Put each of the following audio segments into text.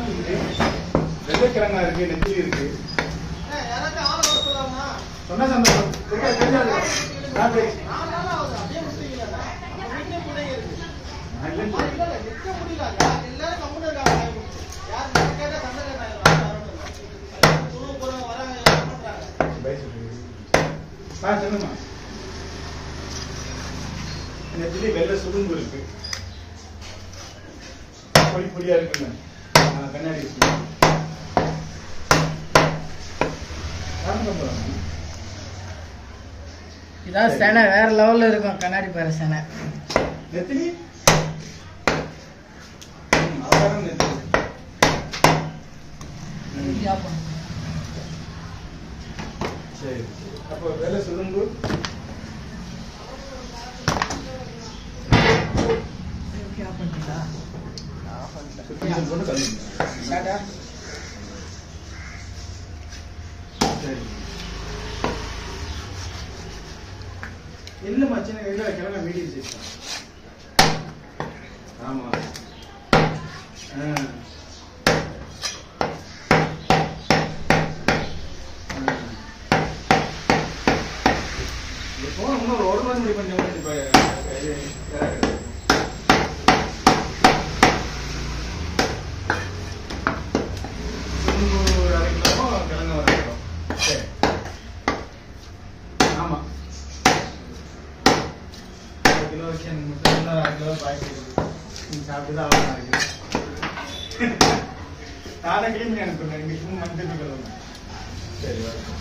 பாத்து இருக்கு வெள்ளைக்கிழங்கா இருக்கு நெத்திலி இருக்கு யாராச்சும் ஆளை வர சொல்லாமா சொன்னா சந்தோஷம் தெரியாது, தெரியாது. நான் பேச- நாலு நாள் ஆகுது அப்படியே முடிச்சிங்களா நம்ம வீட்லயே பிள்ளைங்க இருக்கு நான் இல்லைன்னு இல்ல சொல்றேன். இல்ல நிக்க முடியல எல்லாரும் கம்முன்னு இருக்காங்க யார் நான் கேட்டா சண்டை கேட்டாங்க குழு போறவங்க வராங்க என்ன பண்றாங்க பை சொல்லு. ஆ, சொல்லுமா நெத்திலி வெள்ளை சுரும்பு இருக்கு பொடி பொடியா இருக்குங்க ஆ, கண்ணாடி இருக்கு காரணம் போறாங்க இதான் செனை வேற லெவல்ல இருக்கும் கண்ணாடி பாரு செனை நெத்திலி ம், அதான் நெத்திலி ம், சரி அப்போ வெள்ளை சுரும்பு சுத்தம் போட்டு தள்ளுங்க சரி இல்லம்மா சின்ன இல்ல கிழமை மீடியம் சைஸ் ஆமா ஆ. ஆ. இப்போ இன்னொரு ஒரு மணி முடி பண்ணி இப்ப இது வேற கிடையாது. சுரும்பு ஒரு அரை கிலோ கிழங்கு ஒரு அரை கிலோ சரி ஆமா ஒரு கிலோ வச்சு எனக்கு மட்டும் இன்னொரு அரை கிலோ பாக்கெட் இருக்கு நீங்க சாப்பிட்டு தான் ஆகணும் அரை கிலோ நானே கிளீன் பண்ணி அனுப்புறேன் நீங்க சும்மா மஞ்சள் கழுவுங்க சரி வரேன்.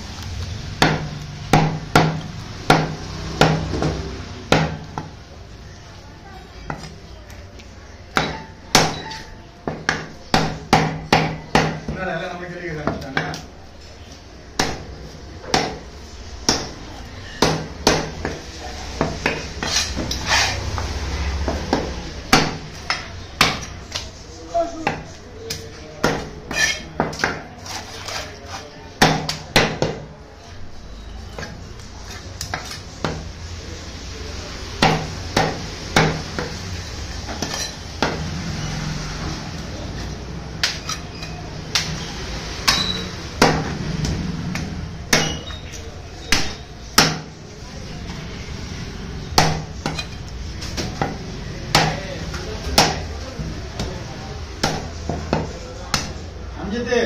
முன்னாடி எல்லாம் நம்ம கேள்வி கேட்க ஆரம்பிச்சிட்டாங்க அம்ஜித்து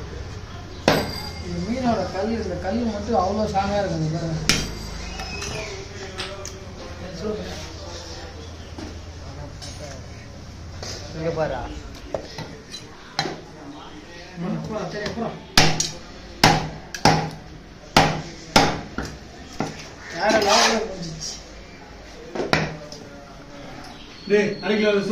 இந்த மீனோட கல் இந்த கல் மட்டும் அவ்வளோ ஸ்ட்ராங்கா இருக்குது பாருங்க இங்க பாரு சரி அப்புறம் வேற லெவலில் முடிஞ்சிச்சு டேய் அரை கிலோ